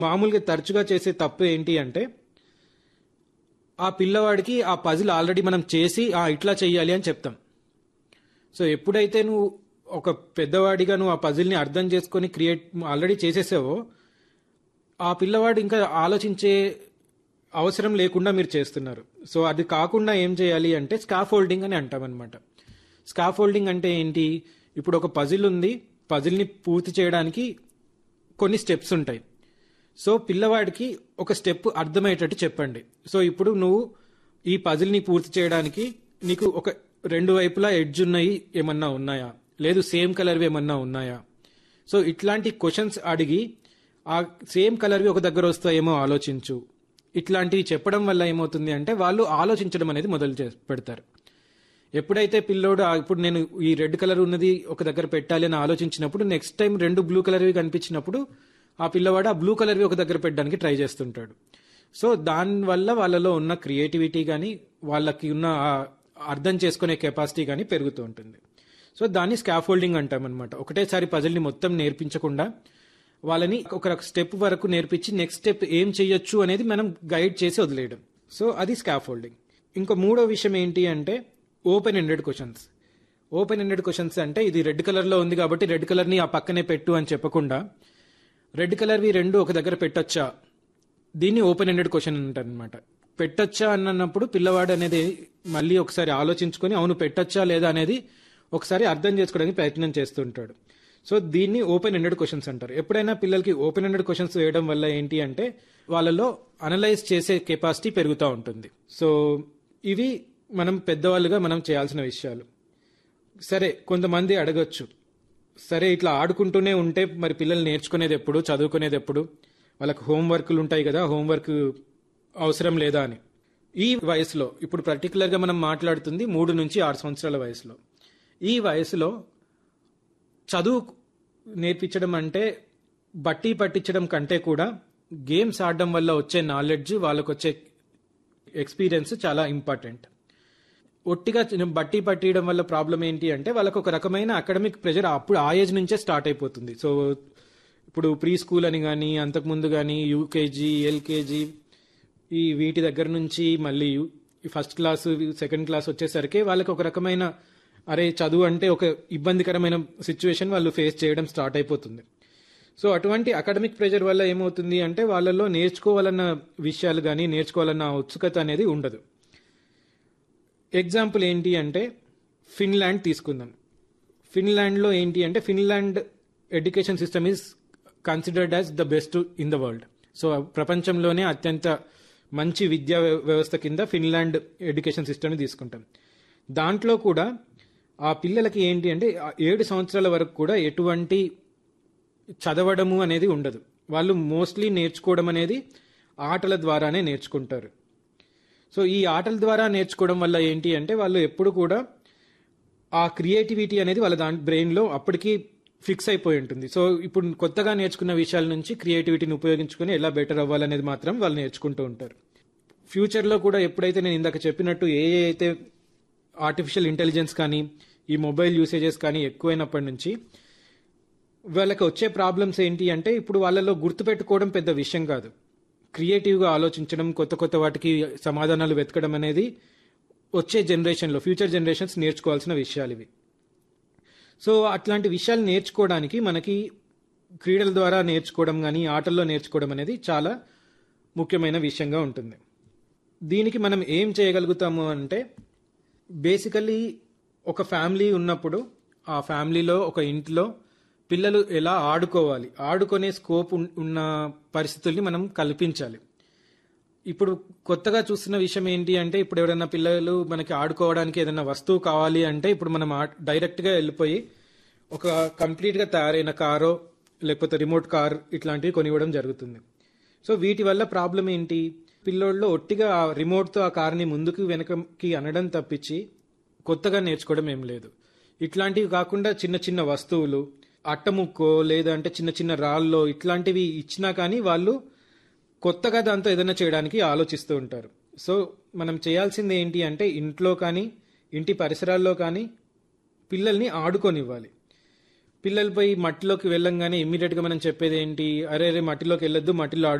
మామూలుగా తరచుగా చేసే తప్పు ఏంటి అంటే ఆ పిల్లవాడికి ఆ పజిల్ ఆల్రెడీ మనం చేసి ఆ ఇట్లా చెయ్యాలి అని చెప్తాం సో ఎప్పుడైతే నువ్వు ఒక పెద్దవాడిగా నువ్వు ఆ పజిల్ని అర్థం చేసుకొని క్రియేట్ ఆల్రెడీ చేసేసావో ఆ పిల్లవాడు ఇంకా ఆలోచించే అవసరం లేకుండా మీరు చేస్తున్నారు సో అది కాకుండా ఏం చేయాలి అంటే స్కాఫ్ హోల్డింగ్ అని అంటామన్నమాట స్కాఫ్ హోల్డింగ్ అంటే ఏంటి ఇప్పుడు ఒక పజిల్ ఉంది పజిల్ని పూర్తి చేయడానికి కొన్ని స్టెప్స్ ఉంటాయి సో పిల్లవాడికి ఒక స్టెప్ అర్థమయ్యేటట్టు చెప్పండి సో ఇప్పుడు నువ్వు ఈ పజిల్ని పూర్తి చేయడానికి నీకు ఒక రెండు వైపులా ఎడ్జ్ ఉన్నాయి ఏమన్నా ఉన్నాయా లేదు సేమ్ కలర్వి ఏమన్నా ఉన్నాయా సో ఇట్లాంటి క్వశ్చన్స్ అడిగి ఆ సేమ్ కలర్వి ఒక దగ్గర వస్తాయేమో ఆలోచించు ఇట్లాంటివి చెప్పడం వల్ల ఏమవుతుంది అంటే వాళ్ళు ఆలోచించడం అనేది మొదలు చేసి పెడతారు ఎప్పుడైతే పిల్లోడు ఆ, ఇప్పుడు నేను ఈ రెడ్ కలర్ ఉన్నది ఒక దగ్గర పెట్టాలి అని ఆలోచించినప్పుడు నెక్స్ట్ టైం రెండు బ్లూ కలర్వి కనిపించినప్పుడు ఆ పిల్లవాడు ఆ బ్లూ కలర్వి ఒక దగ్గర పెట్టడానికి ట్రై చేస్తుంటాడు సో దానివల్ల వాళ్ళలో ఉన్న క్రియేటివిటీ కానీ వాళ్ళకి ఉన్న ఆ అర్థం చేసుకునే కెపాసిటీ కానీ పెరుగుతూ ఉంటుంది సో దాన్ని స్కాఫోల్డింగ్ అంటామన్నమాట ఒకటేసారి పజిల్ని మొత్తం నేర్పించకుండా వాళ్ళని ఒక స్టెప్ వరకు నేర్పించి నెక్స్ట్ స్టెప్ ఏం చేయొచ్చు అనేది మనం గైడ్ చేసి వదిలేయడం సో అది స్కాఫోల్డింగ్ ఇంకో మూడో విషయం ఏంటి అంటే open ended questions open ended questions అంటే ఇది రెడ్ కలర్లో ఉంది కాబట్టి రెడ్ కలర్ని ఆ పక్కనే పెట్టు అని చెప్పకుండా రెడ్ కలర్వి రెండు ఒక దగ్గర పెట్టొచ్చా దీన్ని ఓపెన్ ఎండెడ్ క్వశ్చన్ అంటారు అనమాట పెట్టొచ్చా అన్నప్పుడు పిల్లవాడు అనేది మళ్ళీ ఒకసారి ఆలోచించుకొని అవును పెట్టొచ్చా లేదా అనేది ఒకసారి అర్థం చేసుకోవడానికి ప్రయత్నం చేస్తుంటాడు సో దీన్ని ఓపెన్ ఎండెడ్ క్వశ్చన్స్ అంటారు ఎప్పుడైనా పిల్లలకి ఓపెన్ ఎండెడ్ క్వశ్చన్స్ వేయడం వల్ల ఏంటి అంటే వాళ్ళలో అనలైజ్ చేసే కెపాసిటీ పెరుగుతూ ఉంటుంది సో ఇవి మనం పెద్దవాళ్ళుగా మనం చేయాల్సిన విషయాలు సరే కొంతమంది అడగొచ్చు సరే ఇట్లా ఆడుకుంటూనే ఉంటే మరి పిల్లలు నేర్చుకునేది ఎప్పుడు చదువుకునేది ఎప్పుడు వాళ్ళకి హోంవర్క్లు ఉంటాయి కదా హోంవర్క్ అవసరం లేదా అని ఈ వయసులో ఇప్పుడు పర్టికులర్గా మనం మాట్లాడుతుంది మూడు నుంచి ఆరు సంవత్సరాల వయసులో ఈ వయసులో చదువు నేర్పించడం అంటే బట్టి పట్టించడం కంటే కూడా గేమ్స్ ఆడడం వల్ల వచ్చే నాలెడ్జ్ వాళ్ళకు వచ్చే ఎక్స్పీరియన్స్ చాలా ఇంపార్టెంట్ ఒట్టిగా చిన్న బట్టి పట్టియడం వల్ల ప్రాబ్లం ఏంటి అంటే వాళ్ళకు ఒక రకమైన అకాడమిక్ ప్రెషర్ అప్పుడు ఆ ఏజ్ నుంచే స్టార్ట్ అయిపోతుంది సో ఇప్పుడు ప్రీ స్కూల్ అని కానీ అంతకుముందు కానీ యూకేజీ ఎల్కేజీ ఈ వీటి దగ్గర నుంచి మళ్ళీ ఫస్ట్ క్లాస్ సెకండ్ క్లాస్ వచ్చేసరికి వాళ్ళకి ఒక రకమైన అరే చదువు అంటే ఒక ఇబ్బందికరమైన సిచ్యువేషన్ వాళ్ళు ఫేస్ చేయడం స్టార్ట్ అయిపోతుంది సో అటువంటి అకాడమిక్ ప్రెషర్ వల్ల ఏమవుతుంది అంటే వాళ్ళలో నేర్చుకోవాలన్న విషయాలు కానీ నేర్చుకోవాలన్న ఉత్సుకత అనేది ఉండదు ఎగ్జాంపుల్ ఏంటి అంటే ఫిన్లాండ్ తీసుకుందాం ఫిన్లాండ్లో ఏంటి అంటే Finland education system is considered as the best in the world so ప్రపంచంలోనే అత్యంత మంచి విద్యా వ్య- వ్యవస్థ కింద ఫిన్లాండ్ ఎడ్యుకేషన్ సిస్టమ్ని తీసుకుంటాం దాంట్లో కూడా ఆ పిల్లలకి ఏంటి అంటే ఆ ఏడు సంవత్సరాల వరకు కూడా ఎటువంటి చదవడము అనేది ఉండదు వాళ్ళు మోస్ట్లీ నేర్చుకోవడం అనేది ఆటల ద్వారానే నేర్చుకుంటారు సో ఈ ఆటల ద్వారా నేర్చుకోవడం వల్ల ఏంటి అంటే వాళ్ళు ఎప్పుడు కూడా ఆ క్రియేటివిటీ అనేది వాళ్ళ దాని బ్రెయిన్లో అప్పటికి ఫిక్స్ అయిపోయి ఉంటుంది సో ఇప్పుడు కొత్తగా నేర్చుకున్న విషయాల నుంచి క్రియేటివిటీని ఉపయోగించుకొని ఎలా బెటర్ అవ్వాలనేది మాత్రం వాళ్ళు నేర్చుకుంటూ ఉంటారు ఫ్యూచర్లో కూడా ఎప్పుడైతే నేను ఇందాక చెప్పినట్టు ఏ ఏ అయితే ఆర్టిఫిషియల్ ఇంటెలిజెన్స్ కానీ ఈ మొబైల్ యూసేజెస్ కానీ ఎక్కువైనప్పటి నుంచి వాళ్ళకి వచ్చే ప్రాబ్లమ్స్ ఏంటి అంటే ఇప్పుడు వాళ్ళలో గుర్తుపెట్టుకోవడం పెద్ద విషయం కాదు క్రియేటివ్గా ఆలోచించడం కొత్త కొత్త వాటికి సమాధానాలు వెతకడం అనేది వచ్చే జనరేషన్లో ఫ్యూచర్ జనరేషన్స్ నేర్చుకోవాల్సిన విషయాలు ఇవి సో అట్లాంటి విషయాలు నేర్చుకోవడానికి మనకి క్రీడల ద్వారా నేర్చుకోవడం కానీ ఆటల్లో నేర్చుకోవడం అనేది చాలా ముఖ్యమైన విషయంగా ఉంటుంది దీనికి మనం ఏం చేయగలుగుతాము అంటే బేసికలీ ఒక ఫ్యామిలీ ఉన్నప్పుడు ఆ ఫ్యామిలీలో ఒక ఇంట్లో పిల్లలు ఎలా ఆడుకోవాలి ఆడుకునే స్కోప్ ఉన్- ఉన్న పరిస్థితుల్ని మనం కల్పించాలి ఇప్పుడు కొత్తగా చూస్తున్న విషయం ఏంటి అంటే ఇప్పుడు ఎవరైనా పిల్లలు మనకి ఆడుకోవడానికి ఏదైనా వస్తువు కావాలి అంటే ఇప్పుడు మనం ఆ- డైరెక్ట్గా వెళ్ళిపోయి ఒక కంప్లీట్గా తయారైన కారో లేకపోతే రిమోట్ కార్ ఇట్లాంటివి కొనివ్వడం జరుగుతుంది సో వీటి వల్ల ప్రాబ్లం ఏంటి పిల్లోళ్ళు ఒట్టిగా ఆ రిమోట్తో ఆ కార్ని ముందుకు వెనకకి అనడం తప్పించి కొత్తగా నేర్చుకోవడం ఏం లేదు ఇట్లాంటివి కాకుండా చిన్న చిన్న వస్తువులు అట్టముక్కో లేదంటే చిన్న చిన్న రాళ్ళో ఇట్లాంటివి ఇచ్చినా కానీ వాళ్ళు కొత్తగా దాంతో ఏదైనా చేయడానికి ఆలోచిస్తూ ఉంటారు సో మనం చేయాల్సింది ఏంటి అంటే ఇంట్లో కానీ ఇంటి పరిసరాల్లో కానీ పిల్లల్ని ఆడుకొనివ్వాలి పిల్లలపై మట్టిలోకి వెళ్ళంగానే ఇమ్మీడియట్ గా మనం చెప్పేది ఏంటి అరే అరే మట్టిలోకి వెళ్ళొద్దు మట్టిలో